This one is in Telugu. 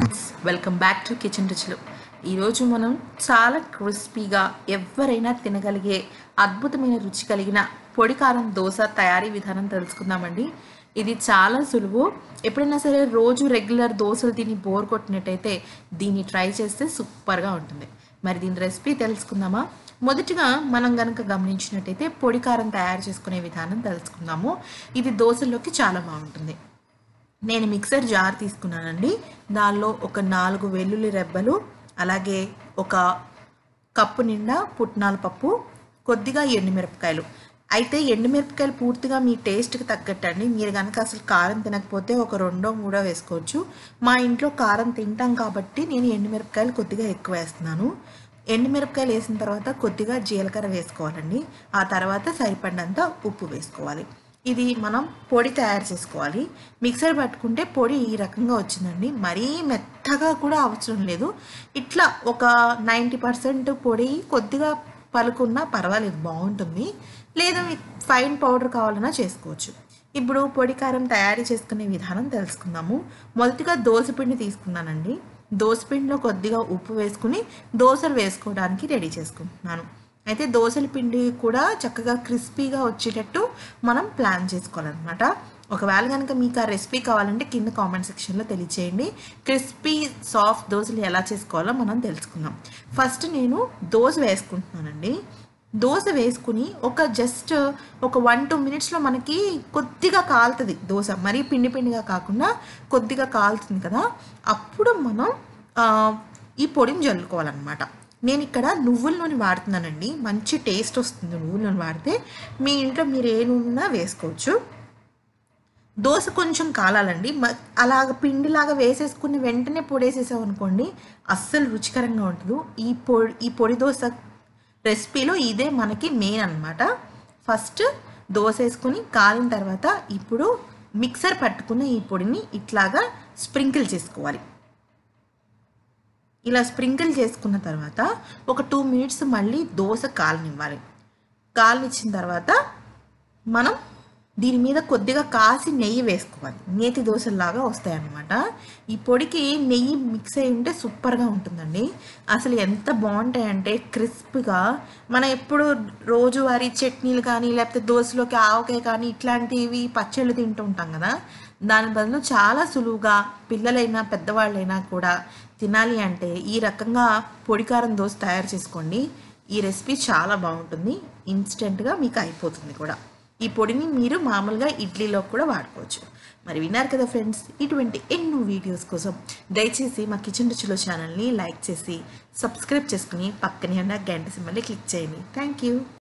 friends welcome back to kitchen రుచులు ఈరోజు మనం చాలా క్రిస్పీగా ఎవరైనా తినగలిగే అద్భుతమైన రుచి కలిగిన పొడి కారం దోశ తయారీ విధానం తెలుసుకుందామండి ఇది చాలా సులువు ఎప్పుడైనా సరే రోజు రెగ్యులర్ దోశలు తిని బోర్ కొట్టినట్టయితే దీన్ని ట్రై చేస్తే సూపర్గా ఉంటుంది మరి దీని రెసిపీ తెలుసుకుందామా మొదటిగా మనం గనక గమనించినట్టయితే పొడి కారం తయారు చేసుకునే విధానం తెలుసుకుందాము ఇది దోశల్లోకి చాలా బాగుంటుంది నేను మిక్సర్ జార్ తీసుకున్నానండి దానిలో ఒక నాలుగు వెల్లుల్లి రెబ్బలు అలాగే ఒక కప్పు నిండా పుట్నాల పప్పు కొద్దిగా ఎండుమిరపకాయలు అయితే ఎండుమిరపకాయలు పూర్తిగా మీ టేస్ట్కి తగ్గట్టండి మీరు కనుక అసలు కారం తినకపోతే ఒక రెండో మూడో వేసుకోవచ్చు మా ఇంట్లో కారం తింటాం కాబట్టి నేను ఎండుమిరపకాయలు కొద్దిగా ఎక్కువ వేస్తున్నాను ఎండుమిరపకాయలు వేసిన తర్వాత కొద్దిగా జీలకర్ర వేసుకోవాలండి ఆ తర్వాత సరిపడినంత ఉప్పు వేసుకోవాలి ఇది మనం పొడి తయారు చేసుకోవాలి మిక్సర్ పట్టుకుంటే పొడి ఈ రకంగా వచ్చిందండి మరీ మెత్తగా కూడా అవసరం లేదు ఇట్లా ఒక నైంటీ పర్సెంట్ పొడి కొద్దిగా పలుకున్నా పర్వాలేదు బాగుంటుంది లేదా మీకు ఫైన్ పౌడర్ కావాలన్నా చేసుకోవచ్చు ఇప్పుడు పొడి కారం తయారు చేసుకునే విధానం తెలుసుకుందాము మొదటిగా దోసపిండి తీసుకున్నానండి దోసపిండిలో కొద్దిగా ఉప్పు వేసుకుని దోశలు వేసుకోవడానికి రెడీ చేసుకుంటున్నాను అయితే దోశల పిండి కూడా చక్కగా క్రిస్పీగా వచ్చేటట్టు మనం ప్లాన్ చేసుకోవాలన్నమాట ఒకవేళ కనుక మీకు ఆ రెసిపీ కావాలంటే కింద కామెంట్ సెక్షన్లో తెలియచేయండి క్రిస్పీ సాఫ్ట్ దోశలు ఎలా చేసుకోవాలో మనం తెలుసుకుందాం ఫస్ట్ నేను దోశ వేసుకుంటున్నానండి దోశ వేసుకుని ఒక జస్ట్ ఒక వన్ టూ మినిట్స్లో మనకి కొద్దిగా కాలుతుంది దోశ మరీ పిండి పిండిగా కాకుండా కొద్దిగా కాలుతుంది కదా అప్పుడు మనం ఆ, ఈ పొడిని జల్లుకోవాలన్నమాట నేను ఇక్కడ నువ్వుల నూనె వాడుతున్నానండి మంచి టేస్ట్ వస్తుంది నువ్వుల నూనె వాడితే మీ ఇంట్లో మీరు ఏ నూనె వేసుకోవచ్చు దోశ కొంచెం కాలాలండి మ- అలాగ పిండిలాగా వేసేసుకుని వెంటనే పొడేసేసాం అనుకోండి అస్సలు రుచికరంగా ఉంటుంది ఈ పొడి ఈ పొడి దోశ రెసిపీలో ఇదే మనకి మెయిన్ అన్నమాట ఫస్ట్ దోశ వేసుకుని కాలిన తర్వాత ఇప్పుడు మిక్సర్ పట్టుకున్న ఈ పొడిని ఇట్లాగా స్ప్రింకిల్ చేసుకోవాలి ఇలా స్ప్రింకిల్ చేసుకున్న తర్వాత ఒక టూ మినిట్స్ మళ్ళీ దోశ కాలనివ్వాలి కాలనిచ్చిన తర్వాత మనం దీని మీద కొద్దిగా కాసి నెయ్యి వేసుకోవాలి నేతి దోశల్లాగా వస్తాయి అన్నమాట ఈ పొడికి నెయ్యి మిక్స్ అయి ఉంటే సూపర్గా ఉంటుందండి అసలు ఎంత బాగుంటాయంటే క్రిస్ప్గా మనం ఎప్పుడు రోజువారీ చట్నీలు కానీ లేకపోతే దోశలోకి ఆవకాయ కానీ ఇట్లాంటివి పచ్చళ్ళు తింటూ ఉంటాం కదా దాని బదులు చాలా సులువుగా పిల్లలైనా పెద్దవాళ్ళైనా కూడా తినాలి అంటే ఈ రకంగా పొడికారం దోశ తయారు చేసుకోండి ఈ రెసిపీ చాలా బాగుంటుంది ఇన్స్టెంట్గా మీకు అయిపోతుంది కూడా ఈ పొడిని మీరు మామూలుగా ఇడ్లీలో కూడా వాడుకోవచ్చు మరి విన్నారు కదా ఫ్రెండ్స్ ఇటువంటి ఎన్నో వీడియోస్ కోసం దయచేసి మా కిచెన్ రుచులో ఛానల్ని లైక్ చేసి సబ్స్క్రైబ్ చేసుకుని పక్కనే ఉన్న గంట సింబల్ని క్లిక్ చేయండి థ్యాంక్ యూ